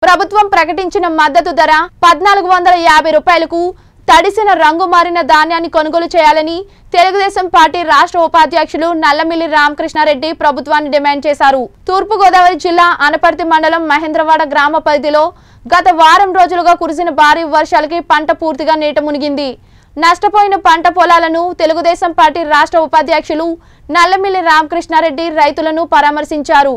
ప్రభుత్వం ప్రకటించిన మద్దతు ధర పద్నాలుగు వందల యాభై రూపాయలకు తడిసిన రంగు మారిన ధాన్యాన్ని కొనుగోలు చేయాలని తెలుగుదేశం పార్టీ రాష్ట్ర ఉపాధ్యక్షులు నల్లమిల్లి రామకృష్ణారెడ్డి ప్రభుత్వాన్ని డిమాండ్ చేశారు తూర్పుగోదావరి జిల్లా అనపర్తి మండలం మహేంద్రవాడ గ్రామ పరిధిలో గత వారం రోజులుగా కురిసిన భారీ వర్షాలకి పంట పూర్తిగా నీట మునిగింది నష్టపోయిన పంట పొలాలను తెలుగుదేశం పార్టీ రాష్ట్ర ఉపాధ్యక్షులు నల్లమిల్లి రామకృష్ణారెడ్డి రైతులను పరామర్శించారు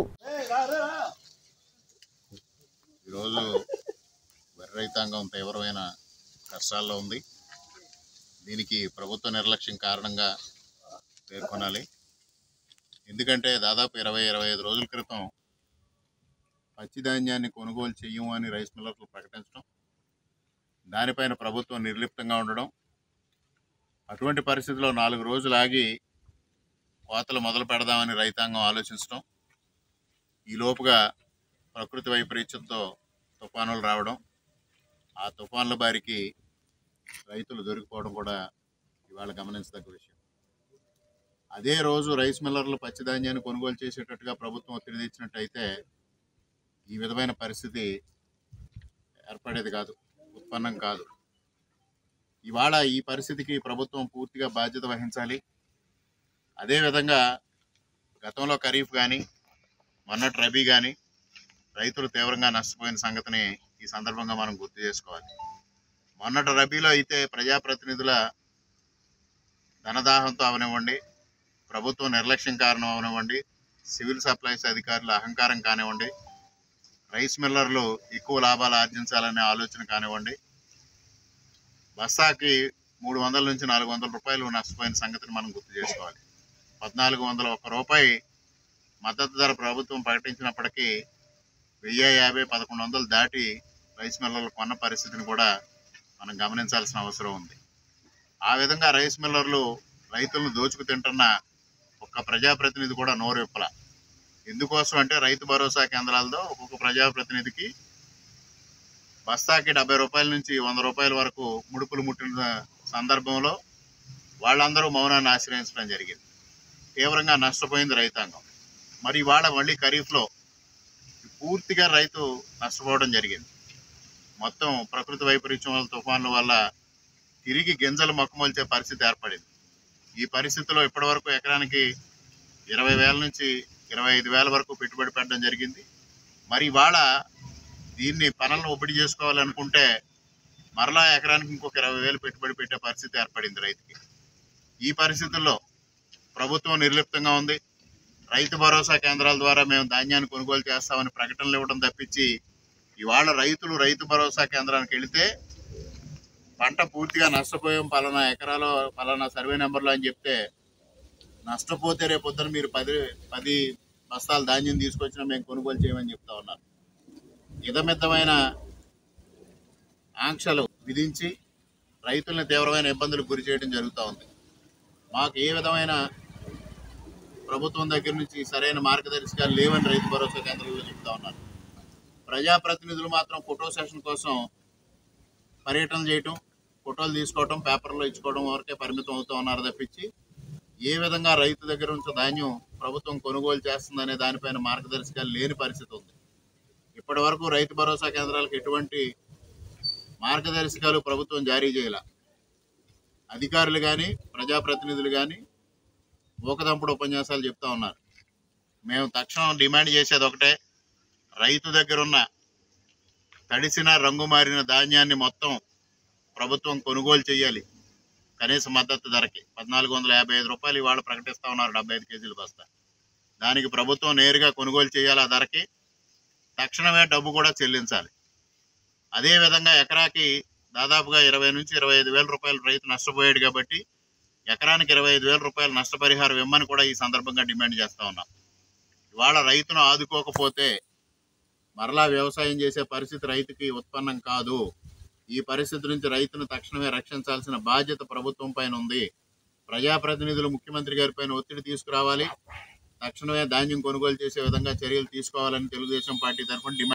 ఈరోజు వరి రైతాంగం తీవ్రమైన కష్టాల్లో ఉంది దీనికి ప్రభుత్వ నిర్లక్ష్యం కారణంగా పేర్కొనాలి ఎందుకంటే దాదాపు ఇరవై ఇరవై ఐదు రోజుల క్రితం పచ్చి ధాన్యాన్ని కొనుగోలు చెయ్యము అని రైస్ మిల్లర్లు ప్రకటించడం దానిపైన ప్రభుత్వం నిర్లిప్తంగా ఉండడం అటువంటి పరిస్థితిలో నాలుగు రోజులు ఆగి కోతలు మొదలు పెడదామని రైతాంగం ఆలోచించడం ఈ లోపుగా ప్రకృతి వైపరీత్యంతో తుఫానులు రావడం ఆ తుఫాన్ల బారికి రైతులు దొరికిపోవడం కూడా ఇవాళ గమనించదగ్గ విషయం అదే రోజు రైస్ మిల్లర్లు పచ్చిధాన్యాన్ని కొనుగోలు చేసేటట్టుగా ప్రభుత్వం ఒత్తిడి తెచ్చినట్టయితే ఈ విధమైన పరిస్థితి ఏర్పడేది కాదు ఉత్పన్నం కాదు ఇవాళ ఈ పరిస్థితికి ప్రభుత్వం పూర్తిగా బాధ్యత వహించాలి అదేవిధంగా గతంలో ఖరీఫ్ కానీ మొన్నటి రబీ కానీ రైతులు తీవ్రంగా నష్టపోయిన సంగతిని ఈ సందర్భంగా మనం గుర్తు చేసుకోవాలి మొన్నటి రబీలో అయితే ప్రజాప్రతినిధుల ధనదాహంతో అవనివ్వండి ప్రభుత్వం నిర్లక్ష్యం కారణం అవనివ్వండి సివిల్ సప్లైస్ అధికారుల అహంకారం కానివ్వండి రైస్ మిల్లర్లు ఎక్కువ లాభాలు ఆర్జించాలనే ఆలోచన కానివ్వండి బస్తాకి మూడు వందల నుంచి నాలుగు వందల రూపాయలు నష్టపోయిన సంగతిని మనం గుర్తు చేసుకోవాలి పద్నాలుగు వందల ఒక్క రూపాయి మద్దతు ధర ప్రభుత్వం ప్రకటించినప్పటికీ వెయ్యి యాభై పదకొండు వందలు దాటి రైస్ మిల్లర్లు కొన్న పరిస్థితిని కూడా మనం గమనించాల్సిన అవసరం ఉంది ఆ విధంగా రైస్ మిల్లర్లు రైతులను దోచుకు తింటున్న ఒక్క ప్రజాప్రతినిధి కూడా నోరు విప్పల ఎందుకోసం అంటే రైతు భరోసా కేంద్రాలతో ఒక్కొక్క ప్రజాప్రతినిధికి బస్తాకి డెబ్బై రూపాయల నుంచి వంద రూపాయల వరకు ముడుపులు ముట్టిన సందర్భంలో వాళ్ళందరూ మౌనాన్ని ఆశ్రయించడం జరిగింది తీవ్రంగా నష్టపోయింది రైతాంగం మరి ఇవాళ మళ్ళీ ఖరీఫ్లో పూర్తిగా రైతు నష్టపోవడం జరిగింది మొత్తం ప్రకృతి వైపరీత్యం వల్ల తుఫాన్ల వల్ల తిరిగి గింజలు మొక్కమొల్చే పరిస్థితి ఏర్పడింది ఈ పరిస్థితిలో ఇప్పటివరకు ఎకరానికి ఇరవై వేల నుంచి ఇరవై ఐదు వేల వరకు పెట్టుబడి పెట్టడం జరిగింది మరి ఇవాళ దీన్ని పనులను ఒప్పిడి చేసుకోవాలనుకుంటే మరలా ఎకరానికి ఇంకొక ఇరవై వేలు పెట్టుబడి పెట్టే పరిస్థితి ఏర్పడింది రైతుకి ఈ పరిస్థితుల్లో ప్రభుత్వం నిర్లిప్తంగా ఉంది రైతు భరోసా కేంద్రాల ద్వారా మేము ధాన్యాన్ని కొనుగోలు చేస్తామని ప్రకటనలు ఇవ్వడం తప్పించి ఇవాళ రైతులు రైతు భరోసా కేంద్రానికి వెళితే పంట పూర్తిగా నష్టపోయాం పలానా ఎకరాలో పలానా సర్వే నెంబర్లో అని చెప్తే నష్టపోతే రేపు పొద్దున మీరు పది పది బస్తాల ధాన్యం తీసుకొచ్చినా మేము కొనుగోలు చేయమని చెప్తా ఉన్నారు ఇదమిద్దమైన ఆంక్షలు విధించి రైతుల్ని తీవ్రమైన ఇబ్బందులకు గురి చేయడం జరుగుతూ ఉంది మాకు ఏ విధమైన ప్రభుత్వం దగ్గర నుంచి సరైన మార్గదర్శకాలు లేవని రైతు భరోసా కేంద్రంలో చెప్తా ఉన్నారు ప్రజాప్రతినిధులు మాత్రం ఫోటో సెషన్ కోసం పర్యటన చేయటం ఫోటోలు తీసుకోవటం పేపర్లో ఇచ్చుకోవడం వరకే పరిమితం అవుతూ ఉన్నారు తప్పించి ఏ విధంగా రైతు దగ్గర నుంచి ధాన్యం ప్రభుత్వం కొనుగోలు చేస్తుందనే దానిపైన మార్గదర్శకాలు లేని పరిస్థితి ఉంది ఇప్పటి వరకు రైతు భరోసా కేంద్రాలకు ఎటువంటి మార్గదర్శకాలు ప్రభుత్వం జారీ చేయాల అధికారులు కానీ ప్రజాప్రతినిధులు కానీ ఊకదంపుడు ఉపన్యాసాలు చెప్తా ఉన్నారు మేము తక్షణం డిమాండ్ చేసేది ఒకటే రైతు దగ్గర ఉన్న తడిసిన రంగు మారిన ధాన్యాన్ని మొత్తం ప్రభుత్వం కొనుగోలు చేయాలి కనీస మద్దతు ధరకి పద్నాలుగు వందల యాభై ఐదు రూపాయలు ఇవాళ ప్రకటిస్తా ఉన్నారు డెబ్బై ఐదు కేజీల బస్తా దానికి ప్రభుత్వం నేరుగా కొనుగోలు చేయాలి ఆ ధరకి తక్షణమే డబ్బు కూడా చెల్లించాలి అదేవిధంగా ఎకరాకి దాదాపుగా ఇరవై నుంచి ఇరవై ఐదు వేల రూపాయలు రైతు నష్టపోయాడు కాబట్టి ఎకరానికి ఇరవై ఐదు వేల రూపాయలు నష్టపరిహారం ఇమ్మని కూడా ఈ సందర్భంగా డిమాండ్ చేస్తా ఉన్నాం ఇవాళ రైతును ఆదుకోకపోతే మరలా వ్యవసాయం చేసే పరిస్థితి రైతుకి ఉత్పన్నం కాదు ఈ పరిస్థితి నుంచి రైతును తక్షణమే రక్షించాల్సిన బాధ్యత ప్రభుత్వం పైన ఉంది ప్రజాప్రతినిధులు ముఖ్యమంత్రి గారి పైన ఒత్తిడి తీసుకురావాలి తక్షణమే ధాన్యం కొనుగోలు చేసే విధంగా చర్యలు తీసుకోవాలని తెలుగుదేశం పార్టీ తరఫున డిమాండ్